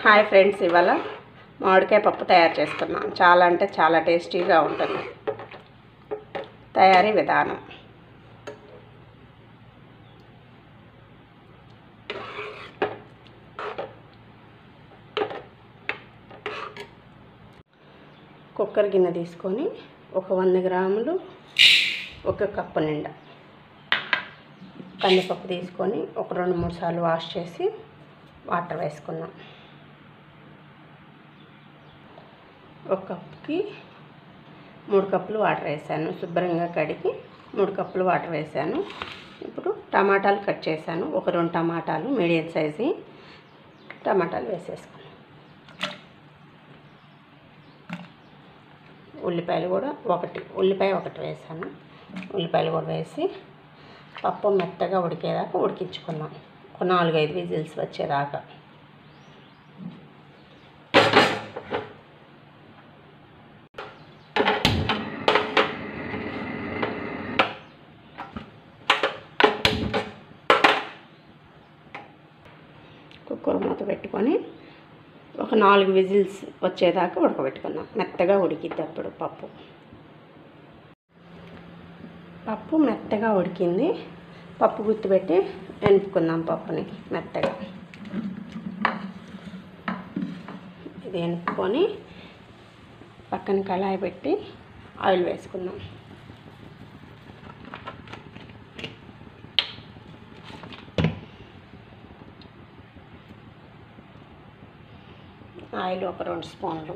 hi friends ఇవాళ మామిడికాయ పప్పు తయారు చేసుకున్నాం చాలా అంటే చాలా టేస్టీగా ఉంటుంది తయారీ విధానం కుక్కర్ గిన్నె తీసుకొని ఒక వంద గ్రాములు ఒక కప్పు నిండా కందిపప్పు తీసుకొని ఒక రెండు మూడు సార్లు వాష్ చేసి వాటర్ వేసుకున్నాం ఒక కప్పుకి మూడు కప్పులు వాటర్ వేసాను శుభ్రంగా కడిగి మూడు కప్పులు వాటర్ వేసాను ఇప్పుడు టమాటాలు కట్ చేశాను ఒక రెండు టమాటాలు మీడియం సైజు టమాటాలు వేసేసుకున్నాను ఉల్లిపాయలు కూడా ఒకటి ఉల్లిపాయ ఒకటి వేసాను ఉల్లిపాయలు కూడా వేసి పప్పు మెత్తగా ఉడికేదాకా ఉడికించుకున్నాం ఒక నాలుగైదు విజిల్స్ వచ్చేదాకా కుక్కర్ మూత పెట్టుకొని ఒక నాలుగు విజిల్స్ వచ్చేదాకా ఉడకబెట్టుకున్నాం మెత్తగా ఉడికిద్ది అప్పుడు పప్పు పప్పు మెత్తగా ఉడికింది పప్పు గుర్తుపెట్టి ఎనుపుకుందాం పప్పుని మెత్తగా ఇది ఎనుపుకొని పక్కన కళాయి పెట్టి ఆయిల్ వేసుకుందాం ఆయిల్ ఒక రెండు స్పూన్లు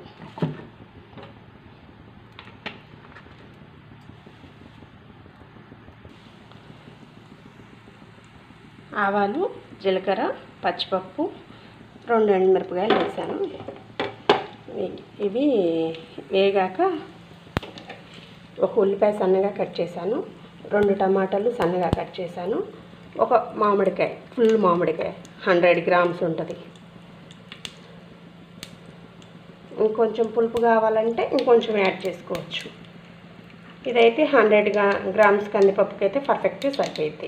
ఆవాలు జీలకర్ర పచ్చిపప్పు రెండు ఎండుమిరపకాయలు వేసాను ఇవి- ఇవి వేగాక ఒక ఉల్లిపాయ సన్నగా కట్ చేశాను రెండు టమాటాలు సన్నగా కట్ చేశాను ఒక మామిడికాయ ఫుల్ మామిడికాయ హండ్రెడ్ గ్రామ్స్ ఉంటుంది ఇంకొంచెం పులుపు కావాలంటే ఇంకొంచెం యాడ్ చేసుకోవచ్చు ఇదైతే హండ్రెడ్ గా గ్రామ్స్ కందిపప్పుకి అయితే పర్ఫెక్ట్గా సరిపోయింది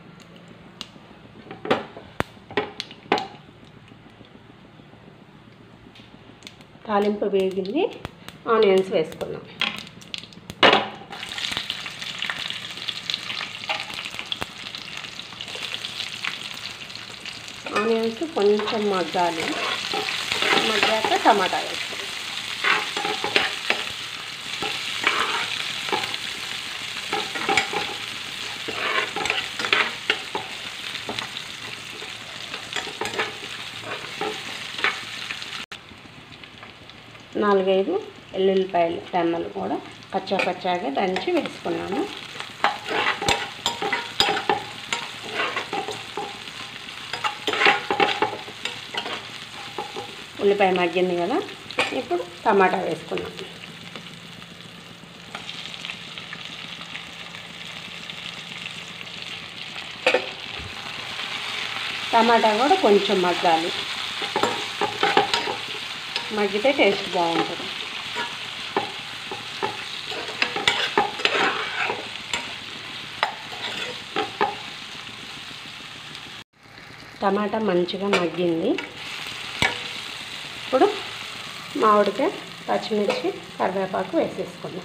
తాలింపు వేగింది ఆనియన్స్ వేసుకున్నాం ఆనియన్స్ కొంచెం మగ్గాలి మగ్గాక టమాటా వేసుకున్నాం నాలుగైదు ఎల్లుల్లిపాయలు టెన్నలు కూడా పచ్చా పచ్చాగా దంచి వేసుకున్నాను ఉల్లిపాయ మగ్గింది కదా ఇప్పుడు టమాటా వేసుకున్నాం టమాటా కూడా కొంచెం మగ్గాలి మగ్గితే టేస్ట్ బాగుంటుంది టమాటా మంచిగా మగ్గింది ఇప్పుడు మామిడికాయ పచ్చిమిర్చి కరివేపాకు వేసేసుకుందాం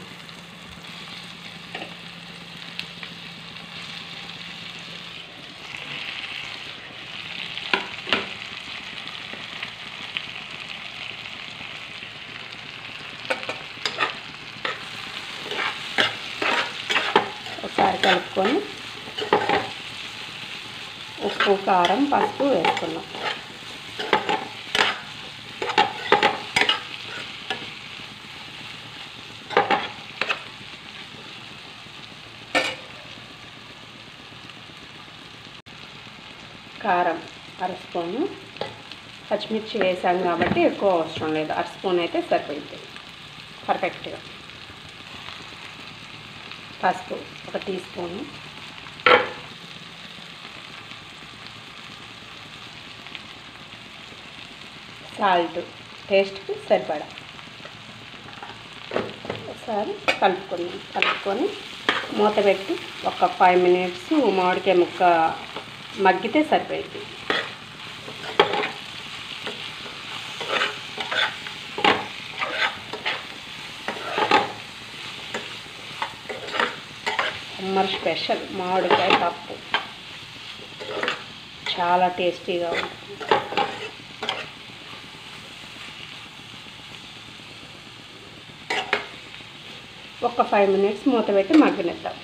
ఒకసారి కలుపుకొని ఉప్పు కారం పసుపు వేసుకున్నాం కారం అర స్పూను పచ్చిమిర్చి వేసాం కాబట్టి ఎక్కువ అవసరం లేదు అర స్పూన్ అయితే సరిపోయింది పర్ఫెక్ట్గా పసుపు ఒక టీ స్పూను సాల్ట్ టేస్ట్కి సరిపడా ఒకసారి కలుపుకున్నాం కలుపుకొని మూత పెట్టి ఒక ఫైవ్ మినిట్స్ మామిడికాయ ముక్క మగ్గితే సరిపోయింది సమ్మర్ స్పెషల్ మామిడికాయ పప్పు చాలా టేస్టీగా ఉంటుంది ఒక ఫైవ్ మినిట్స్ మూత పెట్టి మగ్గనిద్దాం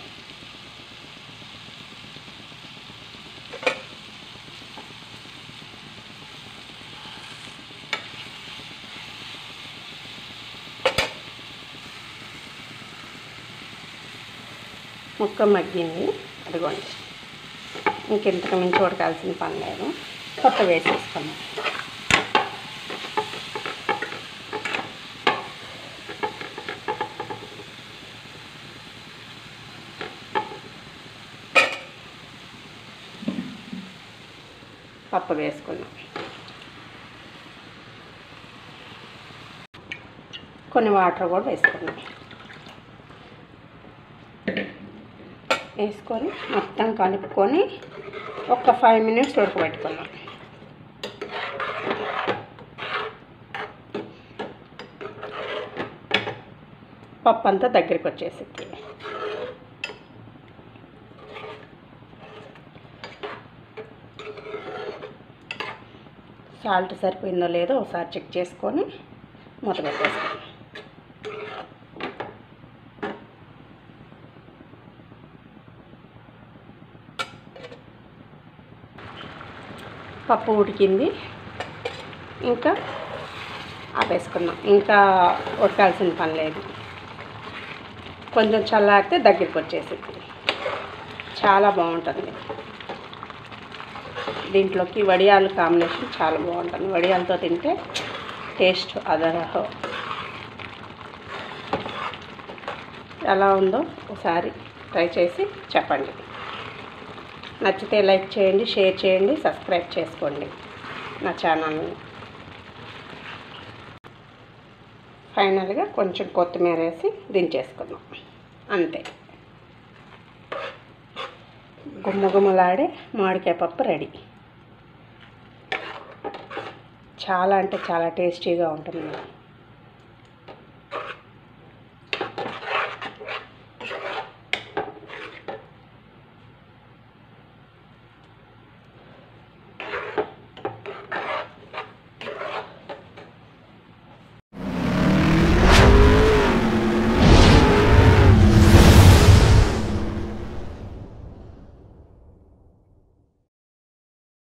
ముక్క మగ్గింది అదిగోండి ఇంకెంతకు మించి ఉడకాల్సిన పని లేదు కొత్త వేసేసుకున్నాం పప్పు వేసుకున్నాం కొన్ని వాటర్ కూడా వేసుకున్నాం వేసుకొని మొత్తం కలుపుకొని ఒక ఫైవ్ మినిట్స్ ఉడకబెట్టుకున్నాం పప్పు అంతా దగ్గరికి వచ్చేసింది సాల్ట్ సరిపోయిందో లేదో ఒకసారి చెక్ చేసుకొని మూత పెట్టేసుకోండి పప్పు ఉడికింది ఇంకా ఆపేసుకున్నాం ఇంకా ఉడకాల్సిన పని లేదు కొంచెం చల్లారితే దగ్గరికి వచ్చేసింది చాలా బాగుంటుంది దీంట్లోకి వడియాలు కాంబినేషన్ చాలా బాగుంటుంది వడియాలతో తింటే టేస్ట్ అదరహో ఎలా ఉందో ఒకసారి ట్రై చేసి చెప్పండి నచ్చితే లైక్ చేయండి షేర్ చేయండి సబ్స్క్రైబ్ చేసుకోండి నా ఛానల్ని ఫైనల్గా కొంచెం కొత్తిమీర వేసి దించేసుకుందాం అంతే గుమ్మగుమ్మలాడే మామిడికాయ పప్పు రెడీ చాలా అంటే చాలా టేస్టీగా ఉంటుంది